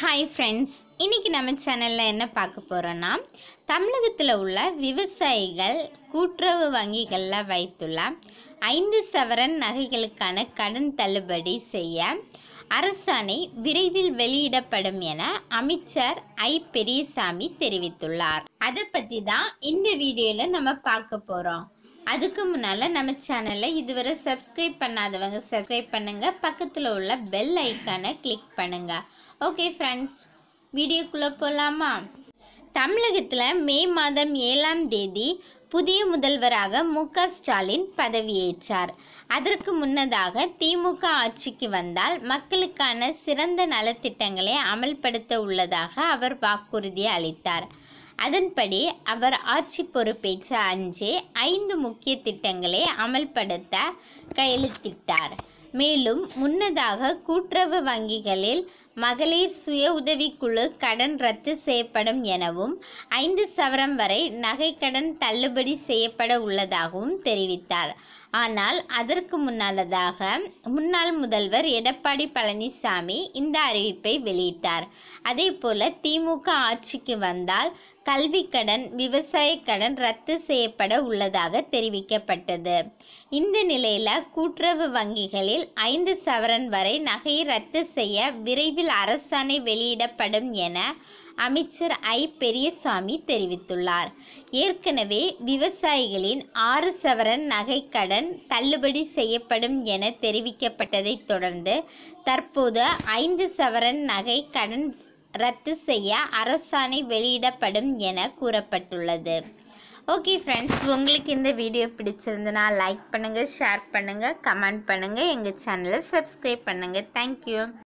hi friends இன்னைக்கு நம்ம சேனலில் என்ன பார்க்க போகிறோன்னா தமிழகத்தில் உள்ள விவசாயிகள் கூட்டுறவு வங்கிகளில் வைத்துள்ள ஐந்து சவரன் நகைகளுக்கான கடன் தள்ளுபடி செய்ய அரசாணை விரைவில் வெளியிடப்படும் என அமைச்சர் ஐ பெரியசாமி தெரிவித்துள்ளார் அதை பற்றி தான் இந்த வீடியோவில் நம்ம பார்க்க போகிறோம் அதுக்கு முன்னால் நம்ம சேனலை இதுவரை சப்ஸ்கிரைப் பண்ணாதவங்க சப்ஸ்கிரைப் பண்ணுங்கள் பக்கத்தில் உள்ள பெல் ஐக்கானை கிளிக் பண்ணுங்கள் ஓகே ஃப்ரெண்ட்ஸ் வீடியோக்குள்ளே போகலாமா தமிழகத்தில் மே மாதம் ஏழாம் தேதி புதிய முதல்வராக மு க ஸ்டாலின் பதவியேற்றார் அதற்கு முன்னதாக திமுக ஆட்சிக்கு வந்தால் மக்களுக்கான சிறந்த நலத்திட்டங்களை அமல்படுத்த உள்ளதாக அவர் வாக்குறுதி அளித்தார் அதன்படி அவர் ஆட்சி பொறுப்பேற்ற அன்றே ஐந்து முக்கிய திட்டங்களை அமல்படுத்த கையெழுத்திட்டார் மேலும் முன்னதாக கூட்டுறவு வங்கிகளில் மகளிர் சுய உதவிக்குழு கடன் ரத்து செய்யப்படும் எனவும் ஐந்து சவரம் வரை நகைக்கடன் தள்ளுபடி செய்யப்பட உள்ளதாகவும் தெரிவித்தார் ஆனால் அதற்கு முன்னதாக முன்னாள் முதல்வர் எடப்பாடி பழனிசாமி இந்த அறிவிப்பை வெளியிட்டார் அதே போல திமுக ஆட்சிக்கு வந்தால் கல்வி கடன் விவசாய கடன் ரத்து செய்யப்பட உள்ளதாக தெரிவிக்கப்பட்டது இந்த நிலையில் கூட்டுறவு வங்கிகளில் ஐந்து சவரன் வரை நகையை ரத்து செய்ய விரைவில் அரசாணை வெளியிடப்படும் என அமைச்சர் ஐ பெரியசாமி தெரிவித்துள்ளார் ஏற்கனவே விவசாயிகளின் ஆறு சவரன் நகைக்கடன் தள்ளுபடி செய்யப்படும் என தெரிவிக்கப்பட்டதைத் தொடர்ந்து தற்போது ஐந்து சவரன் நகை கடன் ரத்து செய்ய அரசாணை வெளியிடப்படும் என கூறப்பட்டுள்ளது ஓகே ஃப்ரெண்ட்ஸ் உங்களுக்கு இந்த வீடியோ பிடிச்சிருந்தனா லைக் பண்ணுங்கள் ஷேர் பண்ணுங்கள் கமெண்ட் பண்ணுங்கள் எங்கள் சேனலை சப்ஸ்கிரைப் பண்ணுங்கள் தேங்க்யூ